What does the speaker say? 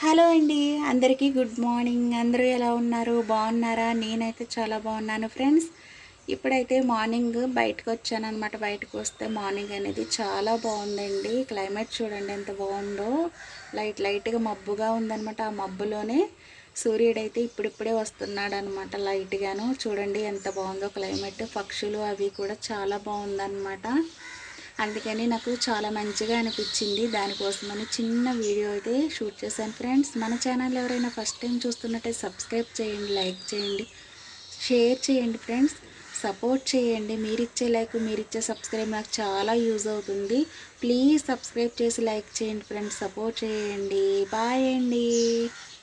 hello అండి అందరికీ good morning అందరూ ఎలా ఉన్నారు బాగున్నారా నేనైతే చాలా బాగున్నాను ఫ్రెండ్స్ ఇప్పుడైతే మార్నింగ్ బయటకు వచ్చాను అనమాట బయటకు వస్తే మార్నింగ్ అనేది చాలా బాగుందండి క్లైమేట్ చూడండి ఎంత బాగుందో లైట్ లైట్గా మబ్బుగా ఉందనమాట ఆ మబ్బులోనే సూర్యుడైతే ఇప్పుడిప్పుడే వస్తున్నాడు అనమాట లైట్గాను చూడండి ఎంత బాగుందో క్లైమేట్ పక్షులు అవి కూడా చాలా బాగుందన్నమాట అందుకని నాకు చాలా మంచిగా అనిపించింది దానికోసమని చిన్న వీడియో అయితే షూట్ చేశాను ఫ్రెండ్స్ మన ఛానల్ ఎవరైనా ఫస్ట్ టైం చూస్తున్నట్టే సబ్స్క్రైబ్ చేయండి లైక్ చేయండి షేర్ చేయండి ఫ్రెండ్స్ సపోర్ట్ చేయండి మీరిచ్చే లైక్ మీరిచ్చే సబ్స్క్రైబ్ నాకు చాలా యూజ్ అవుతుంది ప్లీజ్ సబ్స్క్రైబ్ చేసి లైక్ చేయండి ఫ్రెండ్స్ సపోర్ట్ చేయండి బాయ్ అండి